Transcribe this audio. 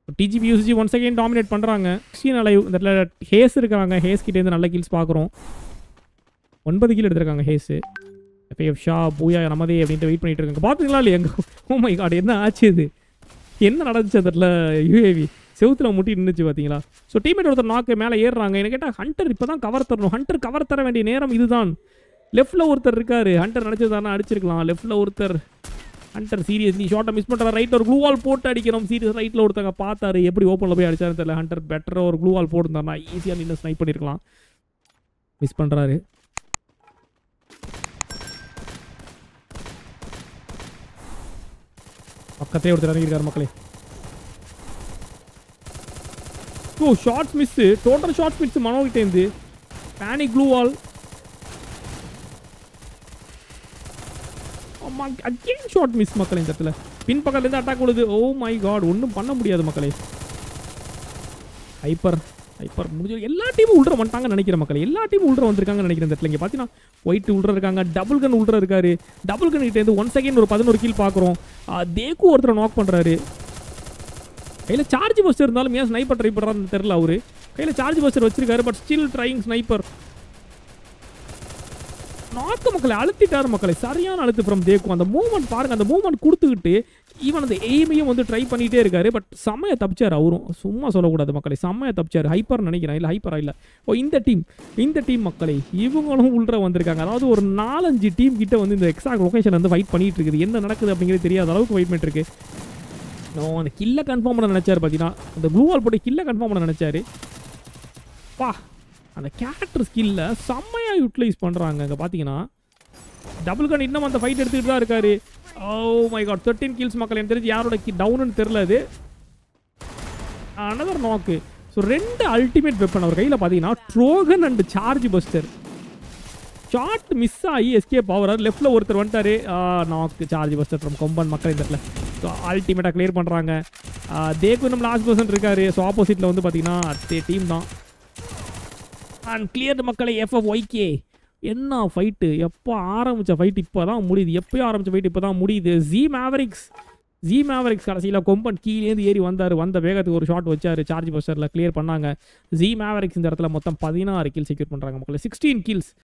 DGP யூசிஜி one second dominate பண்ணுறாங்க sixteen alive இந்த இடத்துல ஹேஸ் இருக்காங்க ஹேஸ் கிட்டேருந்து நல்ல கீல்ஸ் பார்க்குறோம் ஒன்பது கீழ் எடுத்திருக்காங்க ஹேஸு எஃப்ஏஎஃப் ஷா பூயா நமதே அப்படின்ட்டு வெயிட் பண்ணிட்டு இருக்காங்க பார்த்தீங்களா இல்லையா எங்க ஓ மை காட் என்ன ஆச்சு இது என்ன நடந்துச்சு அந்த இடத்துல யூஏவி செவுத்துல முட்டி நின்றுச்சு பார்த்தீங்களா ஸோ டீமேட் ஒருத்தர் நாக்கு மேலே ஏறுறாங்க என்ன கேட்டால் ஹண்டர் இப்போ தான் கவர் தரணும் ஹண்டர் கவர் தர வேண்டிய நேரம் இதுதான் லெஃப்ட்டில் ஒருத்தர் இருக்காரு ஹண்டர் நினச்சதானா அடிச்சிருக்கலாம் லெஃப்ட்டில் ஒருத்தர் ஹண்டர் சீரியஸ்லி ஷார்ட்டை மிஸ் பண்ணுற ரைட்டில் ஒரு க்ளூவால் போட்டு அடிக்கணும் சீரியஸ் ரைட்டில் ஒருத்தங்க பார்த்தாரு எப்படி ஓப்பனில் போய் அடிச்சாருன்னு தெரியல ஹண்டர் பெட்டராக ஒரு க்ளூவால் போட்டிருந்தாருனா ஈஸியாக நின்று ஸ்னைப் பண்ணியிருக்கலாம் மிஸ் பண்ணுறாரு பக்கத்தே ஒருத்தர் இறங்கியிருக்காரு மக்களே oh shots miss total shots miss மனோகிட்டேருந்து பேனிக் க்ளூ வால் ஆமா அகெயின் ஷார்ட் மிஸ் மக்களே இந்த இடத்துல பின் பக்கத்துலேருந்து அட்டாக் விழுது ஓ மை காட் ஒன்றும் பண்ண முடியாது மக்களே ஹைப்பர் ஹைப்பர் முடிஞ்ச எல்லா டீமும் உள்ற வந்துட்டாங்கன்னு நினைக்கிற மக்களே எல்லா டீமும் உள்ற வந்திருக்காங்கன்னு நினைக்கிறேன் இந்த இடத்துல இங்கே பார்த்தீங்கன்னா ஒயிட் உள்ற இருக்காங்க டபுள் கன் உள்ற இருக்காரு டபுள் கன் கிட்டேருந்து ஒன் செகண்ட் ஒரு பதினோரு கீழ் பார்க்குறோம் தேக்கு ஒருத்தரை நாக் பண்ணுறாரு கையில் சார்ஜ் பஸ்டர் இருந்தாலும் ஏன் ஸ்னைப்பர் ட்ரை பண்ணுறாருன்னு தெரில அவரு கையில் சார்ஜ் பஸ்டர் வச்சிருக்காரு பட் ஸ்டில் ட்ரைங் ஸ்னைப்பர் நாக்கு மக்களை அழுத்திட்டாரு மக்களை சரியான அழுத்து ஃப்ரம் தேக்கும் அந்த மூவ்மெண்ட் பாருங்க அந்த மூவ்மெண்ட் கொடுத்துக்கிட்டு ஈவன் அந்த எய்மையும் வந்து ட்ரை பண்ணிட்டே இருக்காரு பட் செம்மையை தப்பிச்சார் அவரும் சும்மா சொல்லக்கூடாது மக்களை செம்மையை தப்பிச்சார் ஹைப்பர் நினைக்கிறேன் இல்லை ஹைப்பரா இல்லை ஓ இந்த டீம் இந்த டீம் மக்களை இவங்களும் உள்ள வந்திருக்காங்க அதாவது ஒரு நாலஞ்சு டீம் கிட்ட வந்து இந்த எக்ஸாக்ட் லொகேஷன் வந்து ஃபைட் பண்ணிட்டு இருக்குது என்ன நடக்குது அப்படிங்கிறது தெரியாத அளவுக்கு வெயிட் பண்ணிட்டு இருக்கு நோ அந்த கில்லை கன்ஃபார்ம் பண்ண நினைச்சாரு பார்த்தீங்கன்னா அந்த ப்ளூ வால் போட்டு கில்லை கன்ஃபார்ம் பண்ண நினைச்சாரு பா அந்த கேரக்டர் ஸ்கில்ல செம்மையாக யூட்டிலைஸ் பண்ணுறாங்க அங்கே பார்த்தீங்கன்னா டபுள் கன் இன்னும் அந்த ஃபைட் எடுத்துக்கிட்டு தான் இருக்காரு oh my god thirteen kills மக்கள் எனக்கு தெரிஞ்சு யாரோட கி டவுன்னு தெரில அது அனதர் நாக்கு ஸோ ரெண்டு அல்டிமேட் வெப்பன் அவர் கையில் பார்த்தீங்கன்னா Trogon and charge buster shot miss ஆகி எஸ்கேப் ஆகிறார் லெஃப்ட்டில் ஒருத்தர் வந்துட்டாரு நாக்கு சார்ஜ் பஸ்டர் ஃப்ரம் கொம்பன் மக்கள் இந்த இடத்துல ஸோ அல்டிமேட்டாக கிளியர் பண்ணுறாங்க தேக்கு இன்னும் லாஸ்ட் பர்சன் இருக்காரு ஸோ ஆப்போசிட்டில் வந்து பார்த்தீங்கன்னா அதே டீம் தான் அண்ட் கிளியர் மக்களை எஃப்எஃப் ஒய்கே என்ன ஃபைட்டு எப்போ ஆரம்பித்த ஃபைட் இப்போ தான் முடியுது எப்போயோ ஆரம்பித்த ஃபைட் இப்போ தான் முடியுது ஜி மேவரிக்ஸ் ஜி மேவரிக்ஸ் கடைசியில் கொம்பன் கீழேருந்து ஏறி வந்தார் வந்த வேகத்துக்கு ஒரு ஷாட் வச்சார் சார்ஜ் பஸ்டரில் கிளியர் பண்ணாங்க ஜி மேவரிக்ஸ் இந்த இடத்துல மொத்தம் பதினாறு கில் செக்யூர் பண்ணுறாங்க மக்களை சிக்ஸ்டீன் கில்ஸ்